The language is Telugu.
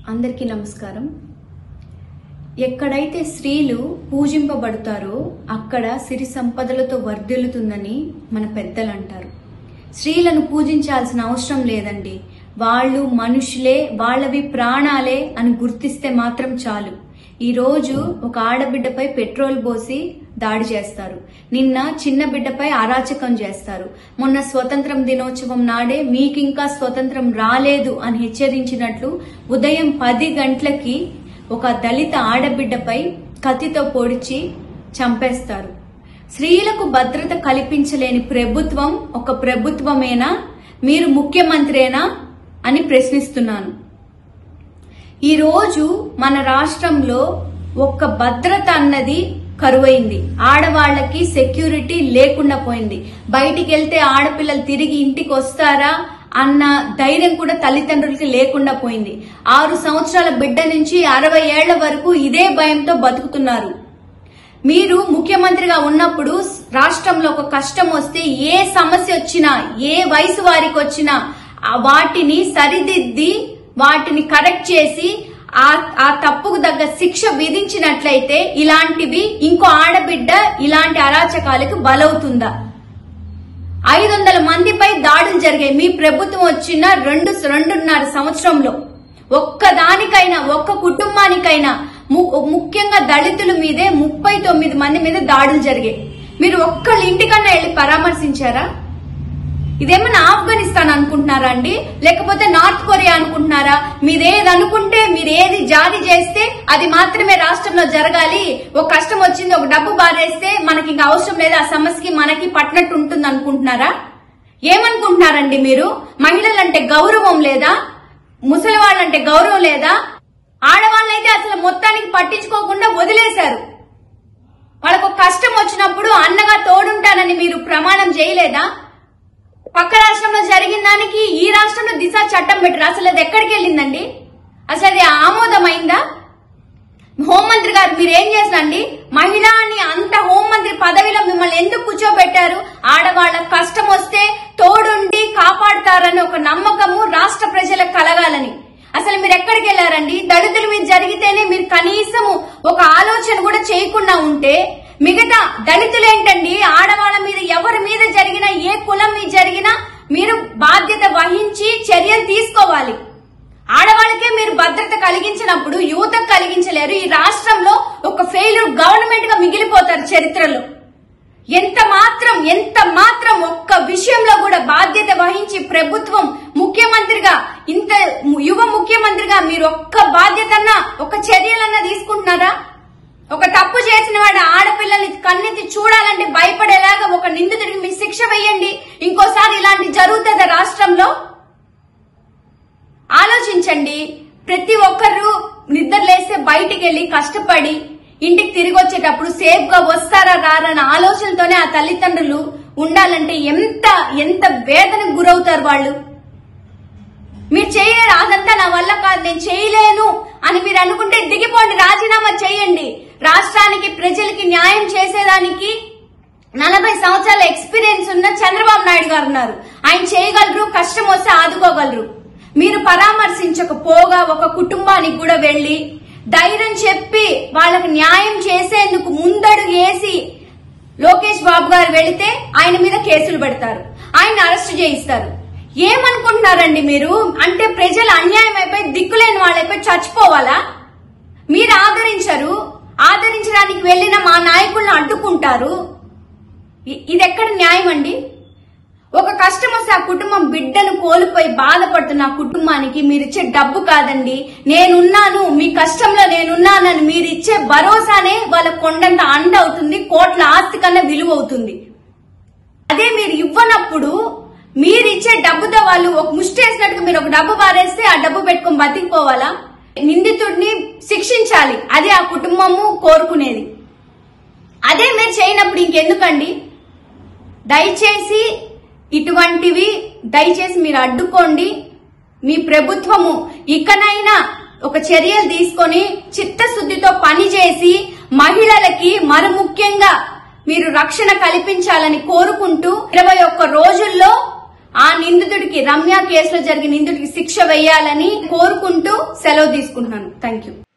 అందరికీ నమస్కారం ఎక్కడైతే స్త్రీలు పూజింపబడతారో అక్కడ సిరి సంపదలతో వర్ధిల్లుతుందని మన పెద్దలు అంటారు స్త్రీలను పూజించాల్సిన అవసరం లేదండి వాళ్ళు మనుషులే వాళ్ళవి ప్రాణాలే అని గుర్తిస్తే మాత్రం చాలు ఈ రోజు ఒక ఆడబిడ్డపై పెట్రోల్ పోసి దాడి చేస్తారు నిన్న చిన్న బిడ్డపై అరాచకం చేస్తారు మొన్న స్వతంత్రం దినోత్సవం నాడే మీకింకా స్వతంత్రం రాలేదు అని హెచ్చరించినట్లు ఉదయం పది గంటలకి ఒక దళిత ఆడబిడ్డపై కత్తితో పొడిచి చంపేస్తారు స్త్రీలకు భద్రత కల్పించలేని ప్రభుత్వం ఒక ప్రభుత్వమేనా మీరు ముఖ్యమంత్రేనా అని ప్రశ్నిస్తున్నాను ఈ రోజు మన రాష్ట్రంలో ఒక్క భద్రత అన్నది కరువైంది ఆడవాళ్లకి సెక్యూరిటీ లేకుండా పోయింది బయటికి వెళ్తే ఆడపిల్లలు తిరిగి ఇంటికి వస్తారా అన్న ధైర్యం కూడా తల్లిదండ్రులకి లేకుండా పోయింది ఆరు సంవత్సరాల బిడ్డ నుంచి అరవై ఏళ్ల వరకు ఇదే భయంతో బతుకుతున్నారు మీరు ముఖ్యమంత్రిగా ఉన్నప్పుడు రాష్ట్రంలో ఒక కష్టం వస్తే ఏ సమస్య వచ్చినా ఏ వయసు వారికి వచ్చినా ఆ వాటిని సరిదిద్ది వాటిని కరెక్ట్ చేసి ఆ ఆ తప్పుకు తగ్గ శిక్ష విధించినట్లయితే ఇలాంటివి ఇంకో ఆడబిడ్డ ఇలాంటి అరాచకాలకు బలవుతుందా ఐదు వందల మందిపై దాడులు జరిగాయి మీ ప్రభుత్వం వచ్చిన రెండు రెండున్నర సంవత్సరంలో ఒక్కదానికైనా ఒక్క కుటుంబానికైనా ము- ముఖ్యంగా దళితుల మీదే ముప్పై తొమ్మిది మంది మీద దాడులు జరిగాయి మీరు ఒక్కళ్ళ ఇంటికన్నా వెళ్ళి పరామర్శించారా ఇదేమన్నా ఆఫ్ఘనిస్తాన్ అనుకుంటున్నారా అండి లేకపోతే నార్త్ కొరియా అనుకుంటున్నారా మీరేది అనుకుంటే మీరు ఏది జారీ చేస్తే అది మాత్రమే రాష్ట్రంలో జరగాలి ఒక కష్టం వచ్చింది ఒక డబ్బు బారేస్తే మనకి ఇంకా అవసరం లేదు ఆ సమస్యకి మనకి పట్టినట్టు ఉంటుంది అనుకుంటున్నారా ఏమనుకుంటున్నారండి మీరు మహిళలంటే గౌరవం లేదా ముసలి వాళ్ళంటే గౌరవం లేదా ఆడవాళ్ళైతే అసలు మొత్తానికి పట్టించుకోకుండా వదిలేశారు వాళ్ళకు ఒక కష్టం వచ్చినప్పుడు అన్నగా తోడుంటానని మీరు ప్రమాణం చేయలేదా పక్క రాష్ట్రంలో జరిగిన దానికి ఈ రాష్ట్రంలో దిశ చట్టం పెట్టారు అసలు అది ఎక్కడికి వెళ్ళిందండి అసలు అది ఆమోదమైందా హోంమంత్రి గారు మీరు ఏం చేసినండి మహిళ అని అంత హోంమంత్రి పదవిలో మిమ్మల్ని ఎందుకు కూర్చోబెట్టారు ఆడవాళ్ళ కష్టం వస్తే తోడుండి కాపాడతారని ఒక నమ్మకము రాష్ట్ర ప్రజలకు కలగాలని అసలు మీరు ఎక్కడికి వెళ్ళారండి దళితుల మీద జరిగితేనే మీరు కనీసము ఒక ఆలోచన కూడా చేయకుండా ఉంటే మిగతా దళితులేంటండి ఆడవాళ్ళ మీద ఎవరి మీద జరిగినా ఏ కులం మీద జరిగినా మీరు బాధ్యత వహించి చర్యలు తీసుకోవాలి ఆడవాళ్ళకే మీరు భద్రత కలిగించినప్పుడు యువతకు కలిగించలేరు ఈ రాష్ట్రంలో ఒక ఫెయిల్యూర్ గవర్నమెంట్ గా మిగిలిపోతారు చరిత్రలో ఎంత మాత్రం ఎంత మాత్రం ఒక్క విషయంలో కూడా బాధ్యత వహించి ప్రభుత్వం ముఖ్యమంత్రిగా ఇంత యువ ముఖ్యమంత్రిగా మీరు ఒక్క బాధ్యతన్నా ఒక చర్యలన్నా తీసుకుంటున్నారా ఒక తప్పు చేసిన వాడు ఆడపిల్లల్ని కన్నెత్తి చూడాలంటే భయపడేలాగా ఒక నిందితుడికి మీ శిక్ష వేయండి ఇంకోసారి ఇలాంటి జరుగుతుందా రాష్ట్రంలో ఆలోచించండి ప్రతి ఒక్కరు నిద్ర లేస్తే బయటికి వెళ్లి కష్టపడి ఇంటికి తిరిగి వచ్చేటప్పుడు సేఫ్ గా వస్తారా రారా అన్న ఆలోచనతోనే ఆ తల్లిదండ్రులు ఉండాలంటే ఎంత ఎంత వేదనకు గురవుతారు వాళ్ళు మీరు చేయలేరు అదంతా నా వల్ల కాదు నేను చేయలేను అని మీరు అనుకుంటే దిగిపోండి రాజీనామా చేయండి రాష్ట్రానికి ప్రజలకి న్యాయం చేసేదానికి నలభై సంవత్సరాల ఎక్స్పీరియన్స్ ఉన్న చంద్రబాబు నాయుడు గారు ఉన్నారు ఆయన చేయగలరు కష్టం వస్తే ఆదుకోగలరు మీరు పరామర్శించకపోగా ఒక కుటుంబానికి కూడా వెళ్లి ధైర్యం చెప్పి వాళ్ళకి న్యాయం చేసేందుకు ముందడుగు వేసి లోకేష్ బాబు గారు వెళితే ఆయన మీద కేసులు పెడతారు ఆయన అరెస్ట్ చేయిస్తారు ఏమనుకుంటున్నారండి మీరు అంటే ప్రజలు అన్యాయం అయిపోయి దిక్కులేని వాళ్ళైపోయి చచ్చిపోవాలా మీరు ఆదరించరు ఆదరించడానికి వెళ్లిన మా నాయకులను అడ్డుకుంటారు ఇ- ఇది ఎక్కడ న్యాయం అండి ఒక కష్టం వస్తే ఆ కుటుంబం బిడ్డను కోల్పోయి బాధపడుతున్న ఆ కుటుంబానికి మీరు ఇచ్చే డబ్బు కాదండి నేనున్నాను మీ కష్టంలో నేనున్నానని మీరు ఇచ్చే భరోసానే వాళ్ళ కొండంత అండ అవుతుంది కోట్ల ఆస్తి కన్నా విలువ అవుతుంది అదే మీరు ఇవ్వనప్పుడు మీరు ఇచ్చే డబ్బుతో వాళ్ళు ఒక ముష్టి వేసినట్టుగా మీరు ఒక డబ్బు పారేస్తే ఆ డబ్బు పెట్టుకొని బతికిపోవాలా నిందితుడిని శిక్షించాలి అదే ఆ కుటుంబము కోరుకునేది అదే మీరు చేయనప్పుడు ఇంకెందుకండి దయచేసి ఇటువంటివి దయచేసి మీరు అడ్డుకోండి మీ ప్రభుత్వము ఇకనైనా ఒక చర్యలు తీసుకొని చిత్తశుద్ధితో పనిచేసి మహిళలకి మరి ముఖ్యంగా మీరు రక్షణ కల్పించాలని కోరుకుంటూ ఇరవై ఒక్క రోజుల్లో ఆ నిందితుడికి రమ్య కేసులో జరిగిన నిందితుడికి శిక్ష వేయాలని కోరుకుంటూ సెలవు తీసుకుంటున్నాను థ్యాంక్ యూ